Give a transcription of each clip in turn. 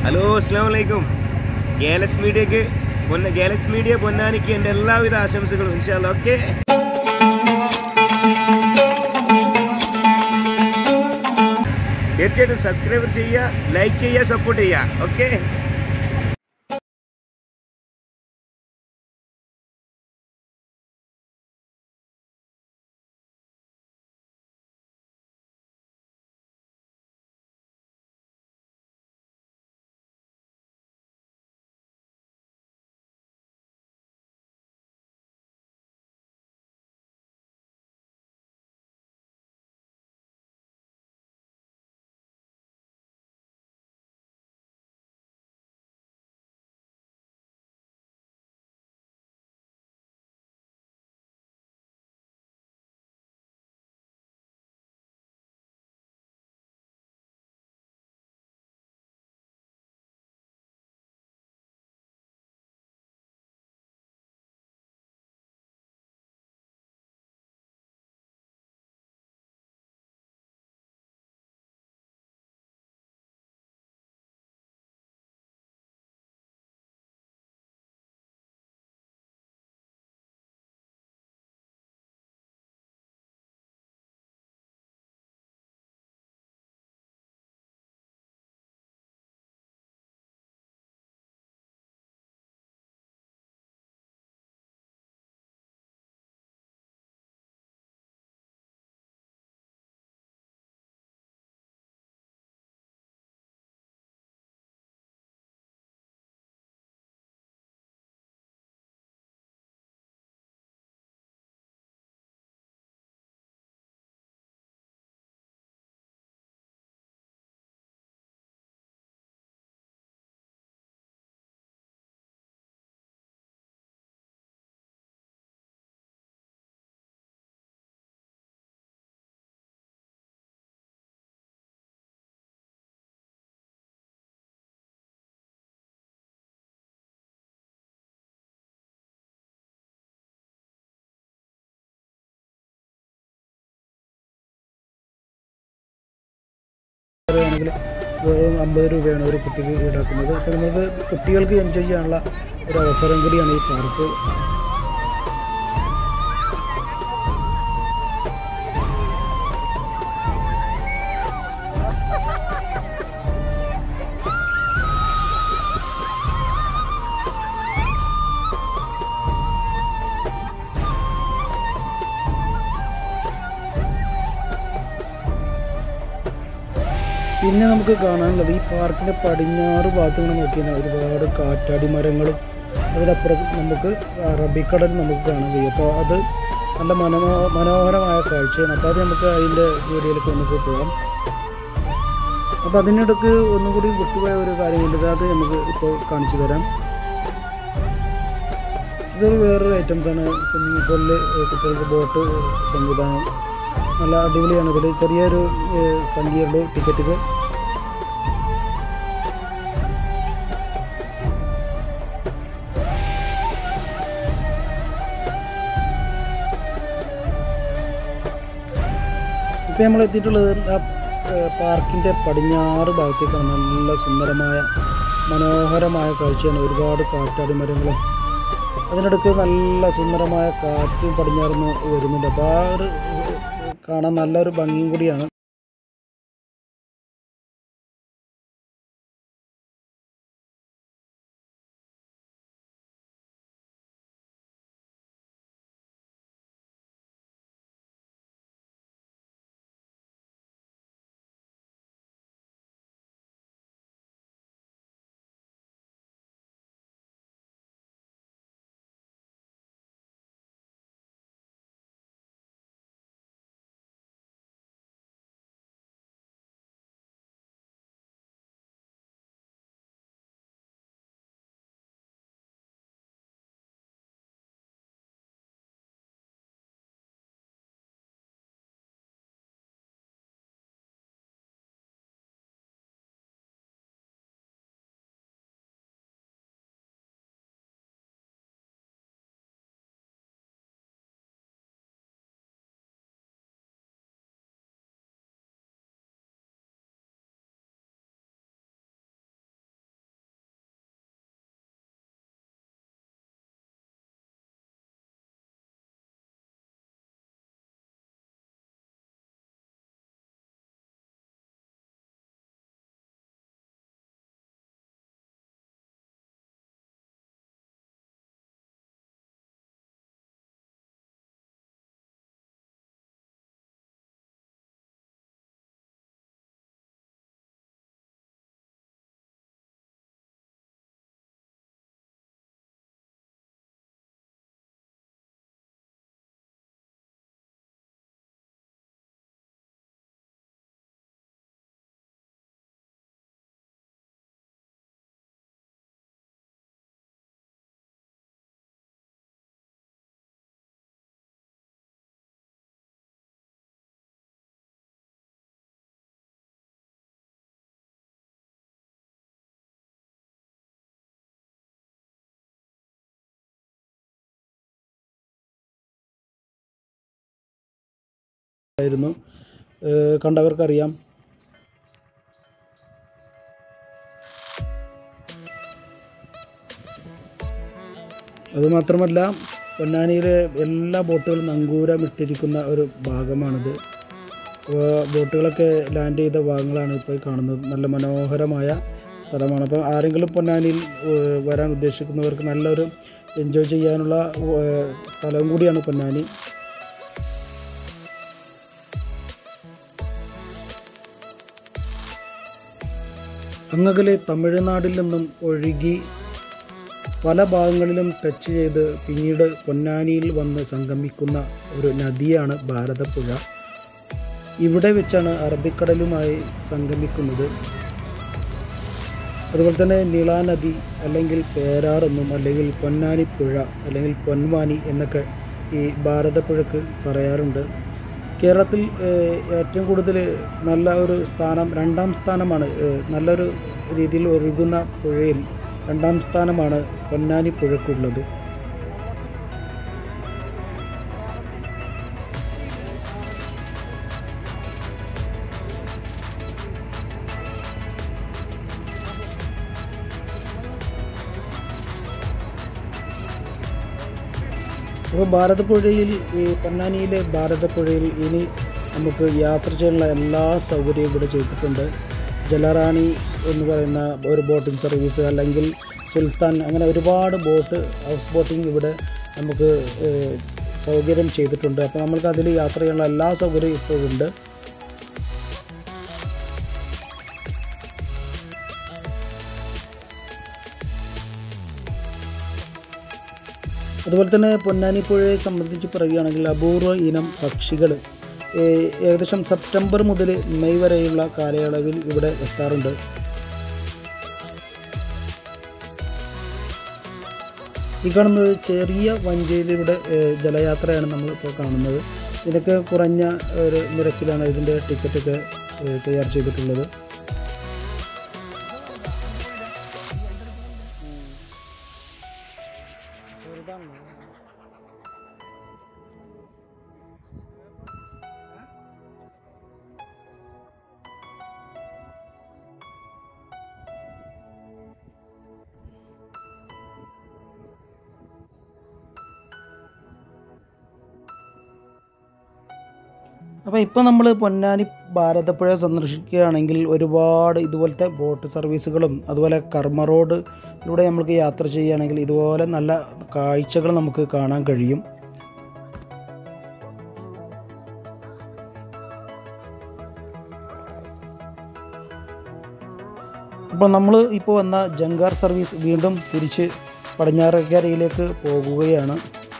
hello അസ്സാം വലൈക്കും ഗേലക്സ് മീഡിയക്ക് പൊന്ന ഗേലക്സ് മീഡിയ പൊന്നാനിക്ക് എൻ്റെ എല്ലാവിധ ആശംസകളും ഇൻഷാല്ല ഓക്കെ തീർച്ചയായിട്ടും സബ്സ്ക്രൈബ് ചെയ്യുക ലൈക്ക് ചെയ്യുക സപ്പോർട്ട് ചെയ്യുക ഓക്കെ പറയുകയാണെങ്കിൽ വെറും അമ്പത് രൂപയാണ് ഒരു കുട്ടിക്ക് ഈടാക്കുന്നത് അപ്പോൾ നമുക്ക് കുട്ടികൾക്ക് എൻജോയ് ചെയ്യാനുള്ള ഒരു അവസരം കൂടിയാണ് ഈ പാർക്ക് പിന്നെ നമുക്ക് കാണാനുള്ളത് ഈ പാർക്കിൻ്റെ പടിഞ്ഞാറ് ഭാഗത്ത് ഇങ്ങനെ നോക്കിയാൽ ഒരുപാട് കാറ്റാടി മരങ്ങളും അതിനപ്പുറം നമുക്ക് അറബിക്കടൽ നമുക്ക് കാണാൻ കഴിയും അപ്പോൾ അത് നല്ല മനമോ മനോഹരമായ കാഴ്ചയാണ് അപ്പോൾ അത് നമുക്ക് അതിൻ്റെ ഏരിയയിലേക്ക് നമുക്ക് പോകാം അപ്പോൾ അതിനിടയ്ക്ക് ഒന്നും കൂടി വിട്ടുപോയ ഒരു കാര്യമുണ്ട് അത് നമുക്ക് ഇപ്പോൾ കാണിച്ചു തരാം ഇതൊരു വേറൊരു ഐറ്റംസ് ആണ് സ്വിമ്മിങ് പൂളിൽ കുട്ടികൾക്ക് ബോട്ട് സംവിധാനം നല്ല അടിപൊളിയാണ് ഇതിൽ ചെറിയൊരു ഏഹ്, സംഖ്യയുള്ളൂ ടിക്കറ്റുകൾ ഇപ്പം നമ്മൾ എത്തിയിട്ടുള്ളത് ആ ഏഹ്, പാർക്കിൻ്റെ പടിഞ്ഞാറ് ഭാഗത്തേക്കാണ് നല്ല സുന്ദരമായ മനോഹരമായ കാഴ്ചയാണ് ഒരുപാട് കാറ്റാടി മരങ്ങളും അതിനിടയ്ക്ക് നല്ല സുന്ദരമായ കാറ്റും പടിഞ്ഞാറുന്ന് വരുന്നുണ്ട് അപ്പോൾ ആ ഒരു ഏഹ്, കാണാൻ നല്ലൊരു ഭംഗിയും കൂടിയാണ് ആയിരുന്നു ഏഹ് കണ്ടവർക്കറിയാം അതുമാത്രമല്ല പൊന്നാനിയിലെ എല്ലാ ബോട്ടുകളും നങ്കൂരമിട്ടിരിക്കുന്ന ഒരു ഭാഗമാണിത് അപ്പോൾ ബോട്ടുകളൊക്കെ ലാൻഡ് ചെയ്ത ഭാഗങ്ങളാണ് ഇപ്പോൾ കാണുന്നത് നല്ല മനോഹരമായ സ്ഥലമാണ് അപ്പോൾ ആരെങ്കിലും പൊന്നാനിയിൽ ഏഹ്, വരാൻ ഉദ്ദേശിക്കുന്നവർക്ക് നല്ലൊരു എൻജോയ് ചെയ്യാനുള്ള ഏഹ്, സ്ഥലവും കൂടിയാണ് പൊന്നാനി അങ്ങകലെ തമിഴ്നാട്ടിൽ നിന്നും ഒഴുകി പല ഭാഗങ്ങളിലും ടച്ച് ചെയ്ത് പിന്നീട് പൊന്നാനിയിൽ വന്ന് സംഗമിക്കുന്ന ഒരു നദിയാണ് ഭാരതപ്പുഴ ഇവിടെ വെച്ചാണ് അറബിക്കടലുമായി സംഗമിക്കുന്നത് അതുപോലെ തന്നെ നീളാനദി അല്ലെങ്കിൽ പേരാർ എന്നും അല്ലെങ്കിൽ പൊന്നാനിപ്പുഴ അല്ലെങ്കിൽ പൊന്മാനി എന്നൊക്കെ ഈ ഭാരതപ്പുഴക്ക് പറയാറുണ്ട് കേരളത്തിൽ ഏഹ്, ഏറ്റവും കൂടുതൽ നല്ല ഒരു സ്ഥാനം രണ്ടാം സ്ഥാനമാണ് ഏഹ്, നല്ലൊരു രീതിയിൽ ഒഴുകുന്ന പുഴയിൽ രണ്ടാം സ്ഥാനമാണ് പൊന്നാനി പുഴക്കുള്ളത് അപ്പോൾ ഭാരതപ്പുഴയിൽ ഈ പൊന്നാനിയിലെ ഭാരതപ്പുഴയിൽ ഇനി നമുക്ക് യാത്ര ചെയ്യാനുള്ള എല്ലാ സൗകര്യവും ഇവിടെ ചെയ്തിട്ടുണ്ട് ജലറാണി എന്ന് പറയുന്ന ഒരു ബോട്ടിംഗ് സർവീസ് അല്ലെങ്കിൽ സുൽത്താൻ അങ്ങനെ ഒരുപാട് ബോട്ട് ഹൗസ് ബോട്ടിംഗ് ഇവിടെ നമുക്ക് ഏഹ്, സൗകര്യം ചെയ്തിട്ടുണ്ട് അപ്പോൾ നമുക്ക് അതിൽ യാത്ര ചെയ്യാനുള്ള എല്ലാ സൗകര്യവും ഇപ്പോൾ ഉണ്ട് അതുപോലെ തന്നെ പൊന്നാനി പുഴയെ സംബന്ധിച്ച് പറയുകയാണെങ്കിൽ അപൂർവ ഇനം പക്ഷികൾ ഏകദേശം സെപ്റ്റംബർ മുതൽ മെയ് വരെയുള്ള കാലയളവിൽ ഇവിടെ എത്താറുണ്ട് ഈ കാണുന്നത് ചെറിയ വഞ്ചിയിലൂടെ ഏഹ്, ജലയാത്രയാണ് നമ്മൾ ഇപ്പോൾ കാണുന്നത് ഇതിനൊക്കെ കുറഞ്ഞ ഒരു നിരക്കിലാണ് ഇതിൻ്റെ ടിക്കറ്റൊക്കെ ഏഹ്, തയ്യാർ ചെയ്തിട്ടുള്ളത് അപ്പോൾ ഇപ്പോൾ നമ്മൾ പൊന്നാനി ഭാരതപ്പുഴ സന്ദർശിക്കുകയാണെങ്കിൽ ഒരുപാട് ഇതുപോലത്തെ ബോട്ട് സർവീസുകളും അതുപോലെ കർമ്മ റോഡിലൂടെ നമുക്ക് യാത്ര ചെയ്യുകയാണെങ്കിൽ ഇതുപോലെ നല്ല കാഴ്ചകൾ നമുക്ക് കാണാൻ കഴിയും അപ്പോൾ നമ്മൾ ഇപ്പോൾ വന്ന ജങ്കാർ സർവീസ് വീണ്ടും തിരിച്ച് പടിഞ്ഞാറക്കരയിലേക്ക് പോകുകയാണ്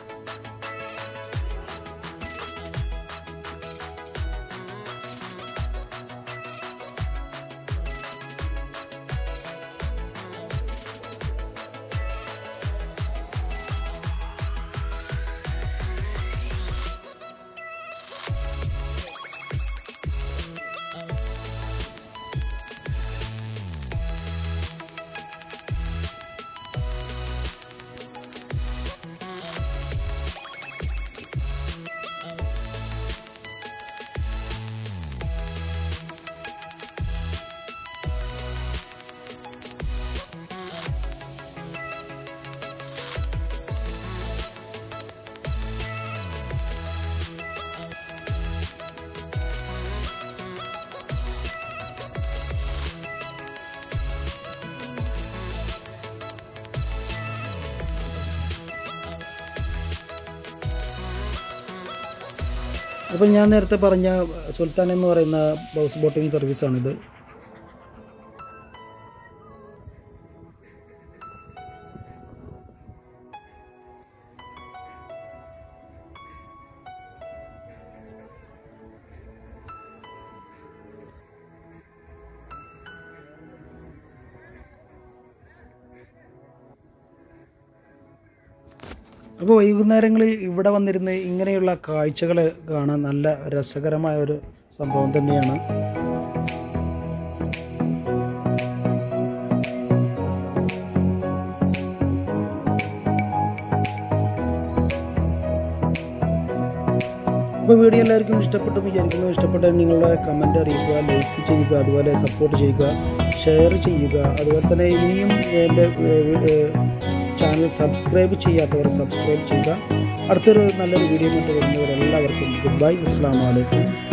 അപ്പോൾ ഞാൻ നേരത്തെ പറഞ്ഞ സുൽത്താൻ എന്ന് പറയുന്ന ഹൗസ് ബോട്ടിംഗ് സർവീസാണിത് അപ്പോൾ വൈകുന്നേരങ്ങളിൽ ഇവിടെ വന്നിരുന്ന് ഇങ്ങനെയുള്ള കാഴ്ചകൾ കാണാൻ നല്ല രസകരമായ ഒരു സംഭവം തന്നെയാണ് അപ്പോൾ വീഡിയോ എല്ലാവർക്കും ഇഷ്ടപ്പെട്ടു എന്ന് വിചാരിക്കുന്നു ഇഷ്ടപ്പെട്ടാൽ നിങ്ങളുടെ കമൻറ്റ് അറിയിക്കുക ലൈക്ക് ചെയ്യുക അതുപോലെ സപ്പോർട്ട് ചെയ്യുക ഷെയർ ചെയ്യുക അതുപോലെ തന്നെ ഇനിയും എൻ്റെ ചാനൽ സബ്സ്ക്രൈബ് ചെയ്യാത്തവർ സബ്സ്ക്രൈബ് ചെയ്യുക അടുത്തൊരു നല്ലൊരു വീഡിയോ കൊണ്ട് വരുന്നവരെല്ലാവർക്കും ഗുഡ് ബൈ അസ്സാം വലൈക്കും